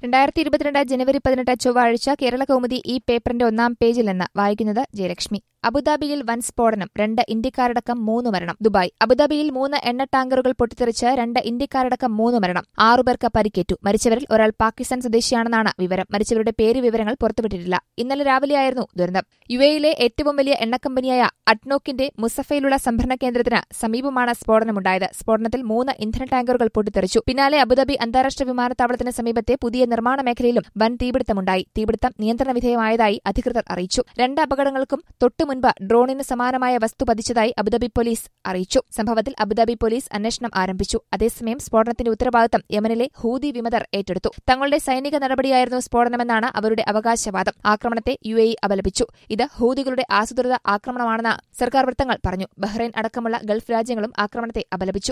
രണ്ടായിരത്തി ഇരുപത്തിരണ്ട് ജനുവരി പതിനെട്ട് ചൊവ്വാഴ്ച കേരള കൗമുദി ഈ പേപ്പറിന്റെ ഒന്നാം പേജിൽ നിന്ന് വായിക്കുന്നത് ജയലക്ഷ്മി അബുദാബിയിൽ വൻ സ്ഫോടനം രണ്ട് ഇന്ത്യക്കാരടക്കം മൂന്ന് മരണം ദുബായ് അബുദാബിയിൽ മൂന്ന് എണ്ണ ടാങ്കറുകൾ പൊട്ടിത്തെറിച്ച് രണ്ട് ഇന്ത്യക്കാരടക്കം മൂന്ന് മരണം ആറുപേർക്ക് പരിക്കേറ്റു മരിച്ചവരിൽ ഒരാൾ പാകിസ്ഥാൻ സ്വദേശിയാണെന്നാണ് വിവരം മരിച്ചവരുടെ പേര് വിവരങ്ങൾ പുറത്തുവിട്ടിട്ടില്ല ഇന്നലെ രാവിലെയായിരുന്നു ദുരന്തം യു എയിലെ ഏറ്റവും വലിയ എണ്ണക്കമ്പനിയായ അഡ്നോക്കിന്റെ മുസഫയിലുള്ള സംഭരണ കേന്ദ്രത്തിന് സമീപമാണ് സ്ഫോടനമുണ്ടായത് സ്ഫോടനത്തിൽ മൂന്ന് ഇന്ധന ടാങ്കറുകൾ പൊട്ടിത്തെറിച്ചു പിന്നാലെ അബുദാബി അന്താരാഷ്ട്ര വിമാനത്താവളത്തിന് സമീപത്തെ പുതിയ നിർമ്മാണ മേഖലയിലും വൻ തീപിടുത്തമുണ്ടായി തീപിടുത്തം നിയന്ത്രണ വിധേയമായതായി അധികൃതർ അറിയിച്ചു രണ്ട് അപകടങ്ങൾക്കും തൊട്ടു മുൻപ് ഡ്രോണിന് സമാനമായ വസ്തു പതിച്ചതായി അബുദാബി പോലീസ് അറിയിച്ചു സംഭവത്തിൽ അബുദാബി പോലീസ് അന്വേഷണം ആരംഭിച്ചു അതേസമയം സ്ഫോടനത്തിന്റെ ഉത്തരവാദിത്തം യമനിലെ ഹൂതി വിമതർ ഏറ്റെടുത്തു തങ്ങളുടെ സൈനിക നടപടിയായിരുന്നു സ്ഫോടനമെന്നാണ് അവരുടെ അവകാശവാദം ആക്രമണത്തെ യു എ അപലപിച്ചു ഇത് ഹൂതികളുടെ ആസൂത്രിത ആക്രമണമാണെന്ന് സർക്കാർ വൃത്തങ്ങൾ പറഞ്ഞു ബഹ്റൈൻ അടക്കമുള്ള ഗൾഫ് രാജ്യങ്ങളും ആക്രമണത്തെ അപലപിച്ചു